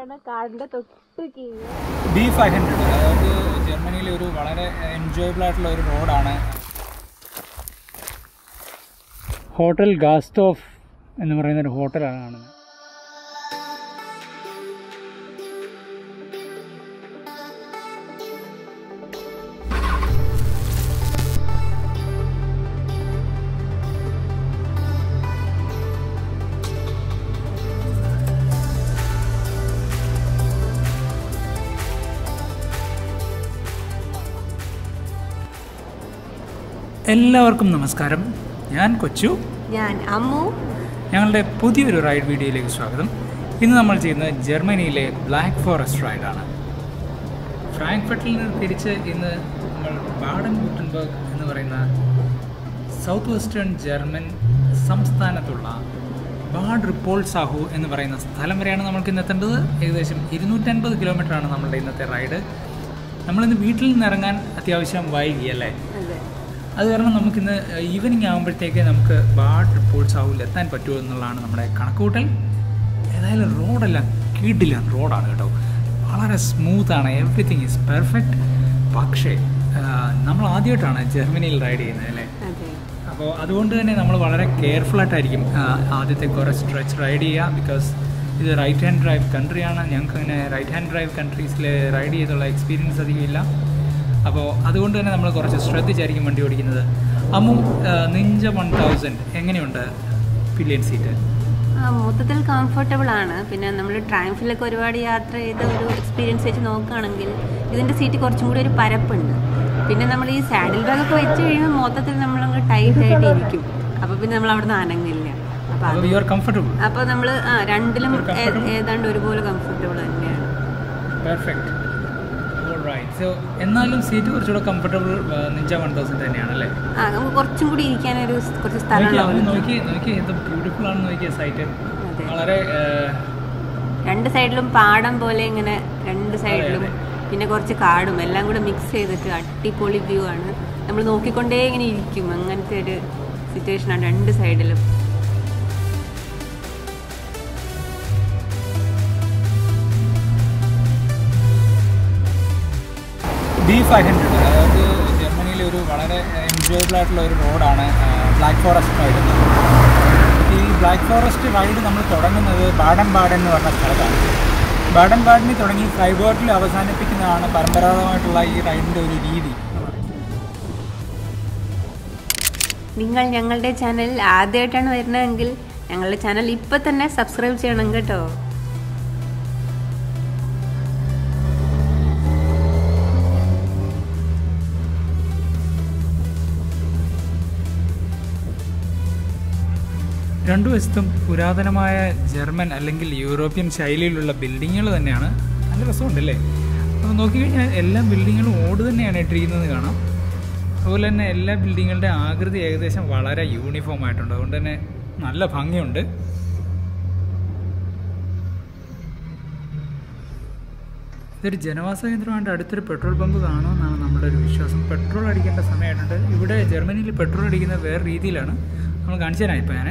റൈഡാണ് കാടിന്റെ തൊട്ട് കീഴിൽ ബി ഫൈവ് ഹൺഡ്രഡ് അതായത് ജർമ്മനിയിലെ ഒരു വളരെ എൻജോയബിൾ ആയിട്ടുള്ള ഒരു റോഡാണ് ഹോട്ടൽ ഗാസ്റ്റോഫ് എന്ന് പറയുന്ന ഒരു ഹോട്ടലാണ് കാണുന്നത് എല്ലാവർക്കും നമസ്കാരം ഞാൻ കൊച്ചു ഞാൻ അമ്മു ഞങ്ങളുടെ പുതിയൊരു റൈഡ് വീഡിയോയിലേക്ക് സ്വാഗതം ഇന്ന് നമ്മൾ ചെയ്യുന്നത് ജർമ്മനിയിലെ ബ്ലാക്ക് ഫോറസ്റ്റ് റൈഡാണ് ഫ്രാങ്ക്ഫർട്ടിൽ നിന്ന് തിരിച്ച് ഇന്ന് നമ്മൾ ബാഡൻ ഗുട്ടൻബർഗ് എന്ന് പറയുന്ന സൗത്ത് വെസ്റ്റേൺ ജർമ്മൻ സംസ്ഥാനത്തുള്ള ബാഡ് റിപ്പോൾ സാഹു എന്ന് പറയുന്ന സ്ഥലം വരെയാണ് നമ്മൾക്ക് ഇന്ന് എത്തേണ്ടത് ഏകദേശം ഇരുന്നൂറ്റൻപത് കിലോമീറ്ററാണ് നമ്മളുടെ ഇന്നത്തെ റൈഡ് നമ്മളിന്ന് വീട്ടിൽ നിന്ന് ഇറങ്ങാൻ അത്യാവശ്യം വൈകി അല്ലേ അതെ അത് കാരണം നമുക്കിന്ന് ഈവനിങ് ആകുമ്പോഴത്തേക്ക് നമുക്ക് ബാഡ് റിപ്പോർട്ട്സ് ആവില്ല എത്താൻ പറ്റുമോ എന്നുള്ളതാണ് നമ്മുടെ കണക്കുകൂട്ടൽ ഏതായാലും റോഡെല്ലാം കീടില്ല റോഡാണ് കേട്ടോ വളരെ സ്മൂത്താണ് എവറിത്തിങ് ഈസ് പെർഫെക്റ്റ് പക്ഷേ ആ, നമ്മൾ ആദ്യമായിട്ടാണ് ജർമ്മനിയിൽ റൈഡ് ചെയ്യുന്നത് അല്ലേ അതെ അപ്പോൾ അതുകൊണ്ട് തന്നെ നമ്മൾ വളരെ കെയർഫുൾ ആയിട്ടായിരിക്കും ആ, ആദ്യത്തെ കുറേ സ്ട്രെച്ച് റൈഡ് ചെയ്യുക ബിക്കോസ് ഇത് റൈറ്റ് ഹാൻഡ് ഡ്രൈവ് കൺട്രിയാണ് ഞങ്ങൾക്ക് അങ്ങനെ റൈറ്റ് ഹാൻഡ് ഡ്രൈവ് കൺട്രീസിൽ റൈഡ് ചെയ്തുള്ള എക്സ്പീരിയൻസ് അധികമില്ല അപ്പോൾ അതുകൊണ്ട് തന്നെ നമ്മൾ കുറച്ച് ശ്രദ്ധിച്ചായിരിക്കും വണ്ടി ഓടിക്കുന്നത് അമ്മു ആ, നിഞ്ച വൺ തൗസൻഡ് എങ്ങനെയുണ്ട് പില്ലിയൻ സീറ്റ് ആ മൊത്തത്തിൽ കംഫർട്ടബിൾ ആണ് പിന്നെ നമ്മൾ ട്രയംഫിലൊക്കെ ഒരുപാട് യാത്ര ചെയ്ത ഒരു എക്സ്പീരിയൻസ് വെച്ച് നോക്കുകയാണെങ്കിൽ ഇതിന്റെ സീറ്റ് കുറച്ചും കൂടി ഒരു പരപ്പുണ്ട് പിന്നെ നമ്മൾ ഈ സാഡിൽ ബാഗ് ഒക്കെ വെച്ച് കഴിയുമ്പോൾ മൊത്തത്തിൽ നമ്മളങ്ങ് ടൈറ്റ് ആയിട്ട് ഇരിക്കും അപ്പൊ പിന്നെ നമ്മൾ അവിടെ നിന്ന് അനങ്ങില്ല അപ്പൊ അത് അപ്പോൾ യു ആർ കംഫർട്ടബിൾ അപ്പൊ നമ്മൾ ആ രണ്ടിലും ഒരു comfortable? ഏ- ഏതാണ്ട് ഒരുപോലെ കംഫർട്ടബിൾ തന്നെയാണ് പെർഫെക്റ്റ് റൈറ്റ് സോ എന്നാലും സീറ്റ് കുറച്ചുകൂടെ കംഫർട്ടബിൾ നിഞ്ച വൺ തൗസൻഡ് തന്നെയാണ് അല്ലേ ആ നമുക്ക് കുറച്ചും കൂടി ഇരിക്കാനൊരു സ് കുറച്ച് സ്ഥലം നോക്കി അമ്മു ഉണ്ടാവും നോക്കി നോക്കി എന്ത് ബ്യൂട്ടിഫുൾ ആണ് നോക്കിയ സൈറ്റ് അതെ വളരെ ആ, രണ്ട് സൈഡിലും പാടം പോലെ ഇങ്ങനെ രണ്ട് സൈഡിലും അതെ. പിന്നെ കുറച്ച് കാടും എല്ലാം കൂടെ മിക്സ് ചെയ്തിട്ട് അടിപൊളി വ്യൂ ആണ് നമ്മൾ നോക്കിക്കൊണ്ടേ ഇങ്ങനെ ഇരിക്കും അങ്ങനത്തെ ഒരു സിറ്റുവേഷൻ ആണ് രണ്ട് സൈഡിലും ബി ഫൈവ് ഹൺഡ്രഡ് അതായത് ജർമ്മനിയിലെ ഒരു വളരെ എൻജോയബിൾ ആയിട്ടുള്ള ഒരു റോഡാണ് ബ്ലാക്ക് ഫോറസ്റ്റ് റൈഡ് ഈ ബ്ലാക്ക് ഫോറസ്റ്റ് റൈഡ് നമ്മൾ തുടങ്ങുന്നത് ബാഡൻ ബാഡൻ എന്ന് പറഞ്ഞ സ്ഥലത്താണ് ബാഡൻ ബാഡനിൽ തുടങ്ങി ഫ്രൈബോർട്ടിൽ അവസാനിപ്പിക്കുന്നതാണ് പരമ്പരാഗതമായിട്ടുള്ള ഈ റൈഡിൻ്റെ ഒരു രീതി നിങ്ങൾ ഞങ്ങളുടെ ചാനൽ ആദ്യമായിട്ടാണ് വരുന്നതെങ്കിൽ ഞങ്ങളുടെ ചാനൽ ഇപ്പം തന്നെ സബ്സ്ക്രൈബ് ചെയ്യണം കേട്ടോ രണ്ടു വശത്തും പുരാതനമായ ജർമ്മൻ അല്ലെങ്കിൽ യൂറോപ്യൻ ശൈലിയിലുള്ള ബിൽഡിങ്ങുകൾ തന്നെയാണ് നല്ല രസമുണ്ടല്ലേ അപ്പോൾ നോക്കിക്കഴിഞ്ഞാൽ എല്ലാ ബിൽഡിങ്ങുകളും ഓട് തന്നെയാണ് ഇട്ടിരിക്കുന്നത് കാണാം അതുപോലെ തന്നെ എല്ലാ ബിൽഡിങ്ങുകളുടെ ആകൃതി ഏകദേശം വളരെ യൂണിഫോം ആയിട്ടുണ്ട് അതുകൊണ്ട് തന്നെ നല്ല ഭംഗിയുണ്ട് ഇതൊരു ജനവാസ കേന്ദ്രമായിട്ട് അടുത്തൊരു പെട്രോൾ പമ്പ് കാണുമെന്നാണ് നമ്മുടെ ഒരു വിശ്വാസം പെട്രോൾ അടിക്കേണ്ട സമയമായിട്ടുണ്ട് ഇവിടെ ജർമ്മനിയിൽ പെട്രോൾ അടിക്കുന്നത് വേറെ രീതിയിലാണ് നമ്മൾ കാണിച്ചു തരാം ഇപ്പം ഞാൻ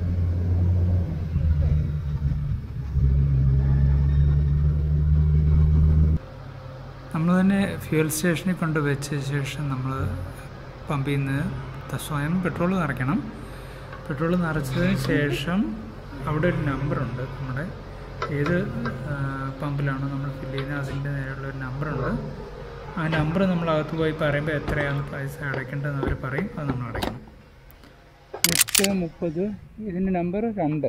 നമ്മൾ തന്നെ ഫ്യൂൽ സ്റ്റേഷനിൽ കൊണ്ട് വെച്ച ശേഷം നമ്മൾ പമ്പിൽ നിന്ന് ത- സ്വയം പെട്രോൾ നിറയ്ക്കണം പെട്രോൾ നിറച്ചതിന് ശേഷം അവിടെ ഒരു നമ്പറുണ്ട് നമ്മുടെ ഏത് ആ, പമ്പിലാണോ നമ്മൾ ഫില്ല് ചെയ്യുന്നത് അതിൻ്റെ നേരെയുള്ള ഒരു നമ്പറുണ്ട് ആ നമ്പർ നമ്മൾ അകത്ത് പോയി പറയുമ്പോൾ എത്രയാണ് പൈസ അടയ്ക്കേണ്ടതെന്ന് അവർ പറയും അത് നമ്മൾ അടയ്ക്കണം എട്ട് മുപ്പത് ഇതിൻ്റെ നമ്പർ രണ്ട്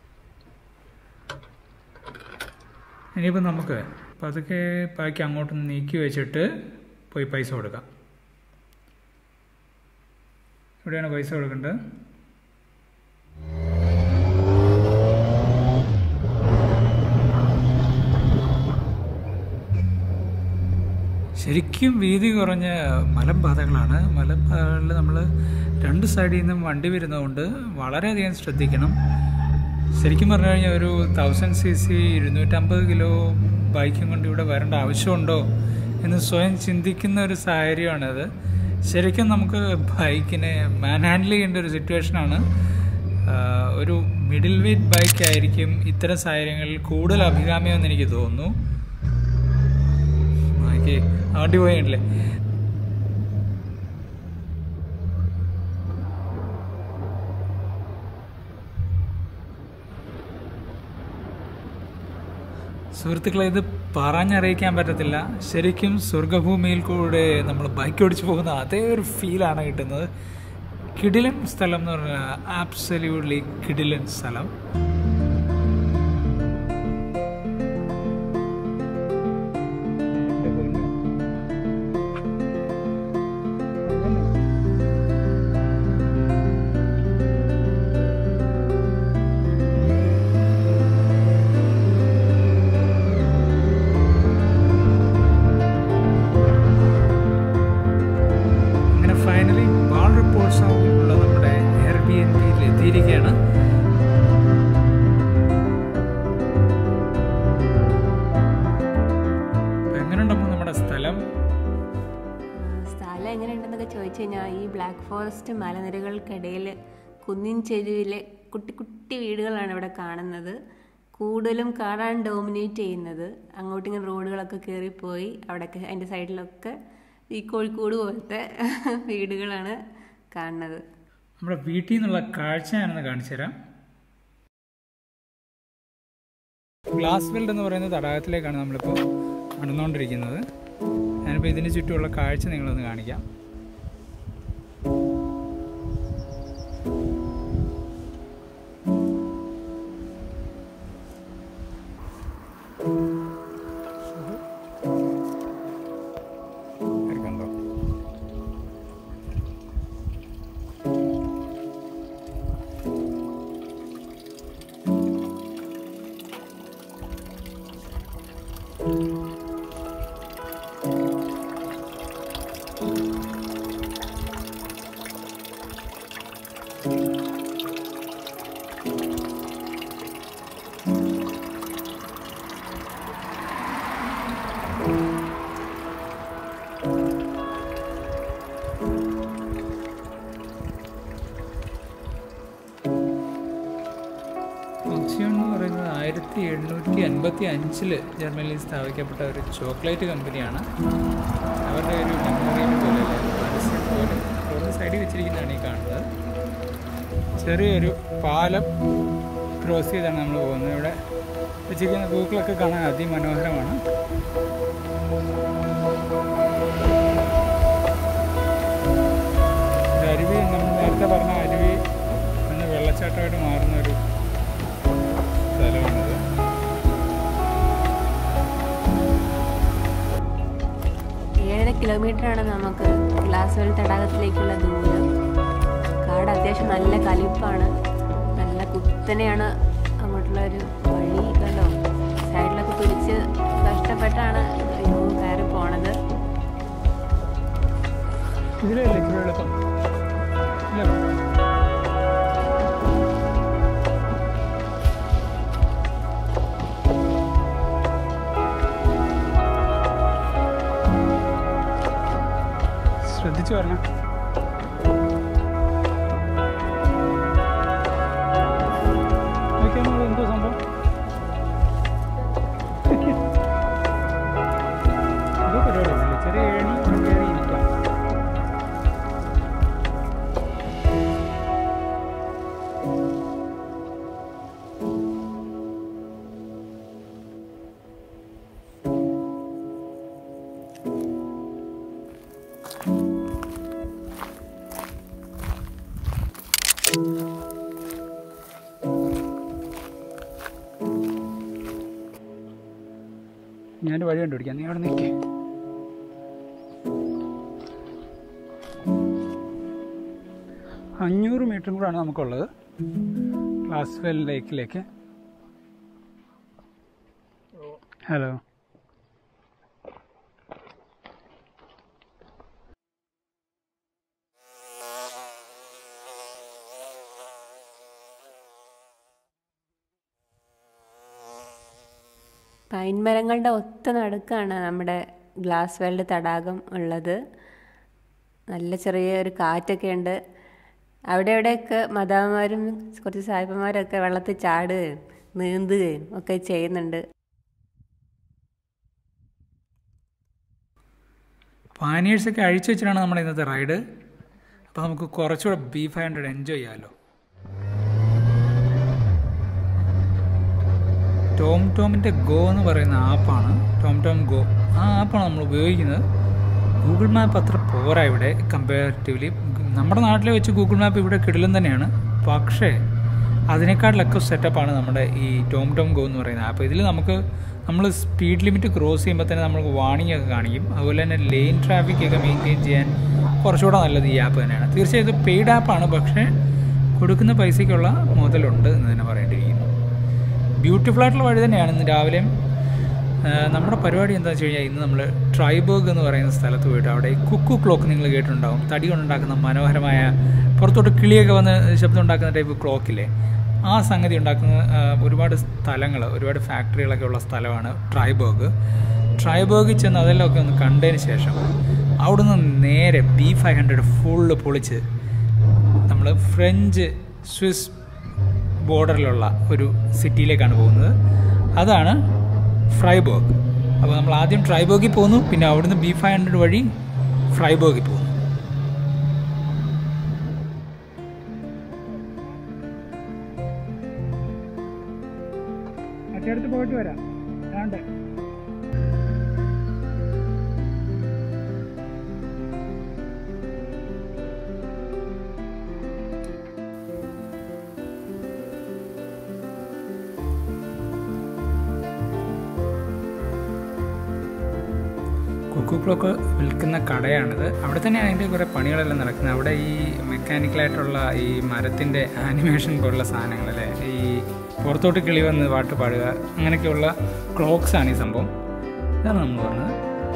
ഇനിയിപ്പോൾ നമുക്ക് പതുക്കെ ബാക്കി അങ്ങോട്ട് നീക്കി വെച്ചിട്ട് പോയി പൈസ കൊടുക്കാം ഇവിടെയാണ് പൈസ കൊടുക്കേണ്ടത് ശരിക്കും വീതി കുറഞ്ഞ മലമ്പാതകളാണ് മലമ്പാതകളിൽ നമ്മൾ രണ്ട് സൈഡിൽ നിന്നും വണ്ടി വരുന്നതുകൊണ്ട് വളരെയധികം ശ്രദ്ധിക്കണം ശരിക്കും പറഞ്ഞു കഴിഞ്ഞാൽ ഒരു തൗസൻഡ് സി സി ഇരുന്നൂറ്റമ്പത് കിലോ ബൈക്കും കൊണ്ട് ഇവിടെ വരേണ്ട ആവശ്യമുണ്ടോ എന്ന് സ്വയം ചിന്തിക്കുന്ന ഒരു സാഹചര്യമാണത് ശരിക്കും നമുക്ക് ബൈക്കിനെ മാൻ ഹാൻഡിൽ ചെയ്യേണ്ട ഒരു സിറ്റുവേഷനാണ് ഒരു മിഡിൽ വെയ്റ്റ് ബൈക്ക് ആയിരിക്കും ഇത്തരം സാഹചര്യങ്ങളിൽ കൂടുതൽ അഭികാമ്യമെന്ന് എനിക്ക് തോന്നുന്നു ഓക്കെ ആണ്ടി പോയിട്ടില്ലേ സുഹൃത്തുക്കളെ ഇത് പറഞ്ഞറിയിക്കാൻ പറ്റത്തില്ല ശരിക്കും സ്വർഗഭൂമിയിൽ കൂടെ നമ്മൾ ബൈക്ക് ഓടിച്ചു പോകുന്ന അതേ ഒരു ഫീലാണ് കിട്ടുന്നത് കിടിലൻ സ്ഥലം എന്ന് പറഞ്ഞാൽ ആബ്സല്യൂട്ട്ലി കിടിലൻ സ്ഥലം അങ്ങനെ ഫൈനലി ബാൾ റിപ്പോർട്ട്സ് ഉള്ള നമ്മുടെ എയർ ബി എൻ പിയിൽ എത്തിയിരിക്കുകയാണ് അപ്പൊ എങ്ങനെയുണ്ടപ്പോൾ നമ്മുടെ സ്ഥലം സ്ഥലം എങ്ങനെയുണ്ടെന്നൊക്കെ ചോദിച്ചു കഴിഞ്ഞാൽ ഈ ബ്ലാക്ക് ഫോറസ്റ്റ് മലനിരകൾക്കിടയിൽ കുന്നിൻ ചെരുവിലെ കുട്ടി കുട്ടി വീടുകളാണ് ഇവിടെ കാണുന്നത് കൂടുതലും കാണാൻ ഡോമിനേറ്റ് ചെയ്യുന്നത് അങ്ങോട്ടും ഇങ്ങനെ റോഡുകളൊക്കെ കയറിപ്പോയി അവിടെയൊക്കെ അതിൻ്റെ സൈഡിലൊക്കെ ഈ കോഴിക്കോട് പോലത്തെ വീടുകളാണ് കാണുന്നത് നമ്മുടെ വീട്ടിൽ നിന്നുള്ള കാഴ്ച ഞാനൊന്ന് കാണിച്ചു തരാം ഗ്ലാസ് വെൽഡ് എന്ന് പറയുന്ന തടാകത്തിലേക്കാണ് നമ്മളിപ്പോൾ നടന്നുകൊണ്ടിരിക്കുന്നത് ഞാനിപ്പോൾ ഇതിന് ചുറ്റുമുള്ള കാഴ്ച നിങ്ങളൊന്ന് കാണിക്കാം കണ്ടോ ഫംഗ്ഷൻ എന്ന് പറയുന്നത് ആയിരത്തി എണ്ണൂറ്റി അൻപത്തി അഞ്ചില് ജർമ്മനിയിൽ സ്ഥാപിക്കപ്പെട്ട ഒരു ചോക്ലേറ്റ് കമ്പനിയാണ് അവരുടെ ഒരു മെമ്മോറിയൽ പോലെ അല്ലേ, പരസ്യം പോലെ റോഡ് സൈഡിൽ വെച്ചിരിക്കുന്നതാണ് ഈ കാണുന്നത് ചെറിയൊരു പാലം ക്രോസ് ചെയ്താണ് നമ്മൾ പോകുന്നത് ഇവിടെ വെച്ചിരിക്കുന്ന പൂക്കളൊക്കെ കാണാൻ അതിമനോഹരമാണ് ഒരു അരുവി നമ്മൾ നേരത്തെ പറഞ്ഞ അരുവി എന്ന് വെള്ളച്ചാട്ടമായിട്ട് മാറുന്ന ഒരു സ്ഥലമാണിത് ഏഴര കിലോമീറ്ററാണ് നമുക്ക് ഗ്ലാസ് വെൽ തടാകത്തിലേക്കുള്ള ദൂരം കാട് അത്യാവശ്യം നല്ല കലിപ്പാണ് നല്ല കുത്തനെയാണ് അങ്ങോട്ടുള്ള ഒരു വഴി കണ്ടോ സൈഡിലൊക്കെ പിടിച്ച് കഷ്ടപ്പെട്ടാണ് അയ്യോ കയറി പോണത് ഇതിലല്ലേ ഇച്ചിരി എളുപ്പം ഇല്ല ശ്രദ്ധിച്ചു വരണം നോക്കിയാൽ നമ്മൾ എന്തോ സംഭവം എന്തോ പരിപാടിയല്ലേ ചെറിയ ഏണി കയറി ഇരിക്കാം ഞാൻ വഴി കണ്ടുപിടിക്കാം നീ അവിടെ നിൽക്കേ അഞ്ഞൂറ് മീറ്ററും കൂടാണ് നമുക്കുള്ളത് ക്ലാസ്വെൽ ലേക്കിലേക്ക് ഹലോ പൈൻ മരങ്ങളുടെ ഒത്ത നടുക്കാണ് നമ്മുടെ ഗ്ലാസ് വേൾഡ് തടാകം ഉള്ളത് നല്ല ചെറിയ ഒരു കാറ്റൊക്കെ ഉണ്ട് അവിടെ ഇവിടെയൊക്കെ മദാമ്മമാരും കുറച്ച് സാഹിബന്മാരൊക്കെ വെള്ളത്തിൽ ചാടുകയും നീന്തുകയും ഒക്കെ ചെയ്യുന്നുണ്ട് പാനീഴ്സൊക്കെ അഴിച്ചു വെച്ചിട്ടാണ് നമ്മുടെ ഇന്നത്തെ റൈഡ് അപ്പോൾ നമുക്ക് കുറച്ചുകൂടെ ബി ഫൈവ് ഹൺഡ്രഡ് എൻജോയ് ചെയ്യാമല്ലോ ടോം ടോമിൻ്റെ ഗോ എന്ന് പറയുന്ന ആപ്പാണ് ടോം ടോം ഗോ ആ ആപ്പാണ് നമ്മൾ ഉപയോഗിക്കുന്നത് ഗൂഗിൾ മാപ്പ് അത്ര പോരാ ഇവിടെ കമ്പാരിറ്റീവ്ലി നമ്മുടെ നാട്ടിലെ വെച്ച് ഗൂഗിൾ മാപ്പ് ഇവിടെ കിടിലം തന്നെയാണ് പക്ഷേ അതിനേക്കാട്ടിലൊക്കെ സെറ്റപ്പാണ് നമ്മുടെ ഈ ടോം ടോം ഗോ എന്ന് പറയുന്ന ആപ്പ് ഇതിൽ നമുക്ക് നമ്മൾ സ്പീഡ് ലിമിറ്റ് ക്രോസ് ചെയ്യുമ്പോൾ തന്നെ നമുക്ക് വാണിംഗ് ഒക്കെ കാണിക്കും അതുപോലെ തന്നെ ലെയിൻ ട്രാഫിക് ഒക്കെ മെയിൻറ്റെയിൻ ചെയ്യാൻ കുറച്ചുകൂടെ നല്ലത് ഈ ആപ്പ് തന്നെയാണ് തീർച്ചയായിട്ടും പെയ്ഡ് ആപ്പാണ് പക്ഷേ കൊടുക്കുന്ന പൈസയ്ക്കുള്ള മുതലുണ്ട് എന്ന് തന്നെ പറയേണ്ടിയിരിക്കുന്നു ബ്യൂട്ടിഫുൾ ആയിട്ടുള്ള വഴി തന്നെയാണ് ഇന്ന് രാവിലെയും ആ, നമ്മുടെ പരിപാടി എന്താണെന്ന് വെച്ച് കഴിഞ്ഞാൽ ഇന്ന് നമ്മൾ ട്രൈബർഗ് എന്ന് പറയുന്ന സ്ഥലത്ത് പോയിട്ട് അവിടെ ഈ കുക്കു ക്ലോക്ക് നിങ്ങൾ കേട്ടിട്ടുണ്ടാവും തടി കൊണ്ടുണ്ടാക്കുന്ന മനോഹരമായ പുറത്തോട്ട് കിളിയൊക്കെ വന്ന് ശബ്ദം ഉണ്ടാക്കുന്ന ടൈപ്പ് ക്ലോക്കില്ലേ ആ സംഗതി ഉണ്ടാക്കുന്ന ആ, ഒരുപാട് സ്ഥലങ്ങൾ ഒരുപാട് ഫാക്ടറികളൊക്കെ ഉള്ള സ്ഥലമാണ് ട്രൈബർഗ് ട്രൈബർഗിൽ ചെന്ന് അതെല്ലാം ഒക്കെ ഒന്ന് കണ്ടതിന് ശേഷം അവിടുന്ന് നേരെ ബി ഫൈവ് ഹൺഡ്രഡ് ഫുള്ള് പൊളിച്ച് നമ്മൾ ഫ്രഞ്ച് സ്വിസ് ബോർഡറിലുള്ള ഒരു സിറ്റിയിലേക്കാണ് പോകുന്നത് അതാണ് ഫ്രൈബോഗ് അപ്പോൾ നമ്മൾ ആദ്യം ട്രൈബോഗിൽ പോകുന്നു പിന്നെ അവിടുന്ന് ബി ഫൈവ് ഹൺഡ്രഡ് വഴി ഫ്രൈബോഗിൽ പോകുന്നു മറ്റേടത്ത് പോയിട്ട് വരാം വേണ്ടേ കുക്കു ക്ലോക്ക് വിൽക്കുന്ന കടയാണിത് അവിടെ തന്നെയാണ് അതിൻ്റെ കുറേ പണികളെല്ലാം നടക്കുന്നത് അവിടെ ഈ മെക്കാനിക്കലായിട്ടുള്ള ഈ മരത്തിൻ്റെ ആനിമേഷൻ പോലുള്ള സാധനങ്ങളല്ലേ ഈ പുറത്തോട്ട് കിളി വന്ന് പാട്ട് പാടുക അങ്ങനെയൊക്കെയുള്ള ക്ലോക്സ് ആണ് ഈ സംഭവം ഇതാണ് നമ്മൾ പറഞ്ഞത്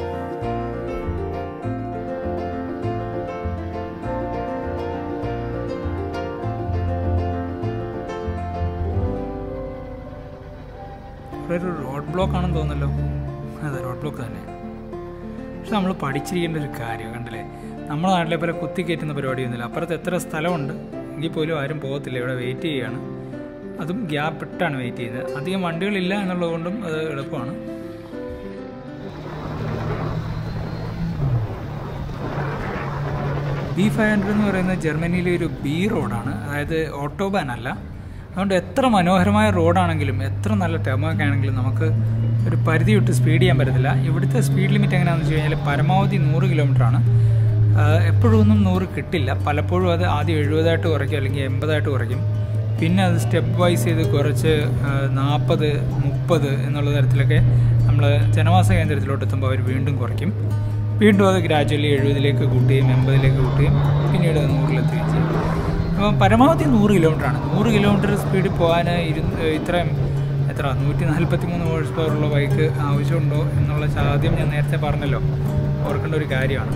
ഇവിടെ ഒരു റോഡ് ബ്ലോക്ക് ആണെന്ന് തോന്നുന്നല്ലോ അതെ റോഡ് ബ്ലോക്ക് തന്നെ പക്ഷെ നമ്മൾ പഠിച്ചിരിക്കേണ്ട ഒരു കാര്യം കണ്ടില്ലേ നമ്മുടെ നാട്ടിലെ പോലെ കുത്തി കയറ്റുന്ന പരിപാടിയൊന്നുമില്ല അപ്പുറത്ത് എത്ര സ്ഥലമുണ്ട് എങ്കിൽ പോലും ആരും പോകത്തില്ല ഇവിടെ വെയിറ്റ് ചെയ്യുകയാണ് അതും ഗ്യാപ്പ് ഇട്ടാണ് വെയിറ്റ് ചെയ്യുന്നത് അധികം വണ്ടികളില്ല എന്നുള്ളത് കൊണ്ടും അത് എളുപ്പമാണ് ബി ഫൈവ് ഹൺഡ്രഡ് എന്ന് പറയുന്നത് ജർമ്മനിയിലെ ഒരു ബി റോഡാണ് അതായത് ഓട്ടോബാൻ അല്ല അതുകൊണ്ട് എത്ര മനോഹരമായ റോഡാണെങ്കിലും എത്ര നല്ല ടെമൊക്കെ ആണെങ്കിലും നമുക്ക് ഒരു പരിധി വിട്ട് സ്പീഡ് ചെയ്യാൻ പറ്റത്തില്ല ഇവിടുത്തെ സ്പീഡ് ലിമിറ്റ് എങ്ങനെയാണെന്ന് വെച്ച് കഴിഞ്ഞാൽ പരമാവധി നൂറ് കിലോമീറ്ററാണ് എപ്പോഴും ഒന്നും നൂറ് കിട്ടില്ല പലപ്പോഴും അത് ആദ്യം എഴുപതായിട്ട് കുറയ്ക്കും അല്ലെങ്കിൽ എൺപതായിട്ട് കുറയ്ക്കും പിന്നെ അത് സ്റ്റെപ്പ് വൈസ് ചെയ്ത് കുറച്ച് നാൽപ്പത് മുപ്പത് എന്നുള്ള തരത്തിലൊക്കെ നമ്മൾ ജനവാസ കേന്ദ്രത്തിലോട്ട് എത്തുമ്പോൾ അവർ വീണ്ടും കുറയ്ക്കും വീണ്ടും അത് ഗ്രാജുവലി എഴുപതിലേക്ക് കൂട്ടുകയും എൺപതിലേക്ക് കൂട്ടുകയും പിന്നീട് അത് നൂറിലെത്തുകയും ചെയ്യും അപ്പോൾ പരമാവധി നൂറ് കിലോമീറ്ററാണ് നൂറ് കിലോമീറ്റർ സ്പീഡിൽ പോകാൻ ഇരു ഇത്രയും എത്ര നൂറ്റി നാൽപ്പത്തി മൂന്ന് ഹോഴ്സ് പവറുള്ള ബൈക്ക് ആവശ്യമുണ്ടോ എന്നുള്ള ആദ്യം ഞാൻ നേരത്തെ പറഞ്ഞല്ലോ ഓർക്കേണ്ട ഒരു കാര്യമാണ്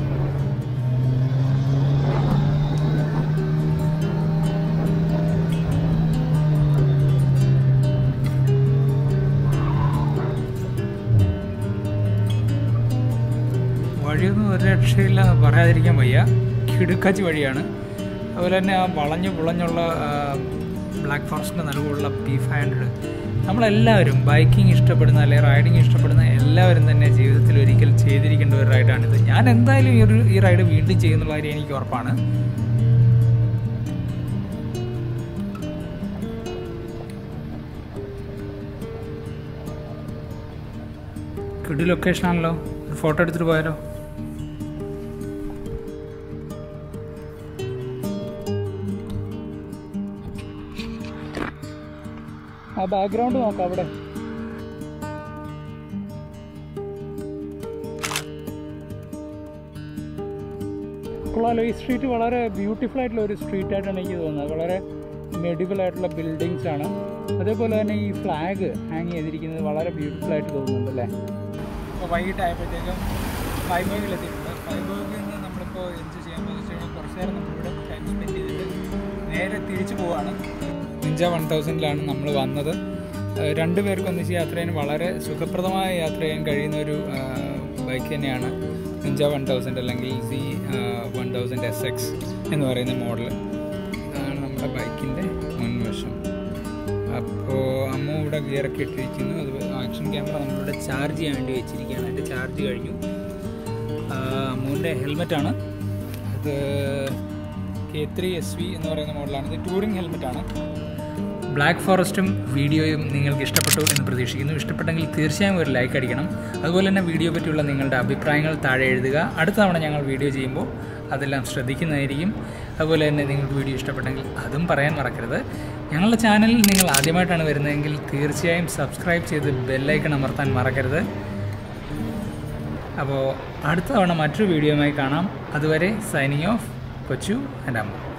വഴിയൊന്നും ഒരു രക്ഷയില്ല എന്ന് പറയാതിരിക്കാൻ വയ്യ കിടുക്കാച്ചി വഴിയാണ് അതുപോലെ തന്നെ ആ വളഞ്ഞു പുളഞ്ഞുള്ള ബ്ലാക്ക് ഫോറസ്റ്റിൻ്റെ നടുവുള്ള പി ഫൈവ് ഹൺഡ്രഡ് നമ്മളെല്ലാവരും ബൈക്കിംഗ് ഇഷ്ടപ്പെടുന്ന അല്ലെങ്കിൽ റൈഡിങ് ഇഷ്ടപ്പെടുന്ന എല്ലാവരും തന്നെ ജീവിതത്തിൽ ഒരിക്കൽ ചെയ്തിരിക്കേണ്ട ഒരു റൈഡാണിത് ഞാൻ എന്തായാലും ഈ ഒരു ഈ റൈഡ് വീണ്ടും ചെയ്യുന്നുള്ള കാര്യം എനിക്ക് ഉറപ്പാണ് കിഡ് ലൊക്കേഷൻ ആണല്ലോ ഒരു ഫോട്ടോ എടുത്തിട്ട് പോയാലോ ആ ബാക്ക്ഗ്രൗണ്ട് നോക്കാം അവിടെ കൊള്ളാലോ ഈ സ്ട്രീറ്റ് വളരെ ബ്യൂട്ടിഫുൾ ആയിട്ടുള്ള ഒരു സ്ട്രീറ്റ് ആയിട്ടാണ് എനിക്ക് തോന്നുന്നത് വളരെ മെഡിവൽ ആയിട്ടുള്ള ബിൽഡിങ്സ് ആണ് അതേപോലെ തന്നെ ഈ ഫ്ലാഗ് ഹാങ് ചെയ്തിരിക്കുന്നത് വളരെ ബ്യൂട്ടിഫുൾ ആയിട്ട് തോന്നുന്നുണ്ട് അല്ലേ അപ്പോൾ വൈകിട്ടായപ്പോഴത്തേക്കും ഫൈബേഗിൽ എത്തിയിട്ടുണ്ട് ഫൈബേഗിൽ നിന്ന് നമ്മളിപ്പോൾ എൻജോയ് ചെയ്യാൻ വെച്ച് കഴിഞ്ഞാൽ കുറച്ച് നേരം നമ്മളിവിടെ ടൈം സ്പെൻഡ് ചെയ്തിട്ട് നേരെ തിരിച്ചു പോവാണ് നിഞ്ച വൺ തൗസൻഡിലാണ് നമ്മൾ വന്നത് ഏഹ് രണ്ട് പേർക്ക് ഒന്നിച്ച് യാത്ര ചെയ്യാൻ വളരെ സുഖപ്രദമായ യാത്ര ചെയ്യാൻ കഴിയുന്ന ഒരു ബൈക്ക് തന്നെയാണ് നിഞ്ച വൺ തൗസൻഡ് അല്ലെങ്കിൽ Z one thousand S X എന്ന് പറയുന്ന മോഡൽ നമ്മുടെ ബൈക്കിൻ്റെ മുൻവശം അപ്പോൾ അമ്മ ഇവിടെ ഗിയറൊക്കെ ഇട്ടിരിക്കുന്നു അത് ആക്ഷൻ ക്യാമറ നമ്മളിവിടെ ചാർജ് ചെയ്യാൻ വേണ്ടി വെച്ചിരിക്കുകയാണ് അതിൻ്റെ ചാർജ് കഴിഞ്ഞു ആ, അമ്മുവിൻ്റെ ഹെൽമെറ്റാണ് അത് കെ ത്രീ എസ് വി എന്ന് പറയുന്ന മോഡലാണ് ഇത് ടൂറിംഗ് ഹെൽമെറ്റാണ് ബ്ലാക്ക് ഫോറസ്റ്റും വീഡിയോയും നിങ്ങൾക്ക് ഇഷ്ടപ്പെട്ടു എന്ന് പ്രതീക്ഷിക്കുന്നു ഇഷ്ടപ്പെട്ടെങ്കിൽ തീർച്ചയായും ഒരു ലൈക്ക് അടിക്കണം അതുപോലെ തന്നെ വീഡിയോ പറ്റിയുള്ള നിങ്ങളുടെ അഭിപ്രായങ്ങൾ താഴെ എഴുതുക അടുത്ത തവണ ഞങ്ങൾ വീഡിയോ ചെയ്യുമ്പോൾ അതെല്ലാം ശ്രദ്ധിക്കുന്നതായിരിക്കും അതുപോലെ തന്നെ നിങ്ങൾക്ക് വീഡിയോ ഇഷ്ടപ്പെട്ടെങ്കിൽ അതും പറയാൻ മറക്കരുത് ഞങ്ങളുടെ ചാനലിൽ നിങ്ങൾ ആദ്യമായിട്ടാണ് വരുന്നതെങ്കിൽ തീർച്ചയായും സബ്സ്ക്രൈബ് ചെയ്ത് ബെല്ലൈക്കൺ അമർത്താൻ മറക്കരുത് അപ്പോൾ അടുത്ത തവണ മറ്റൊരു വീഡിയോയുമായി കാണാം അതുവരെ സൈനിങ് ഓഫ് കൊച്ചു ആൻഡ് അമ്മ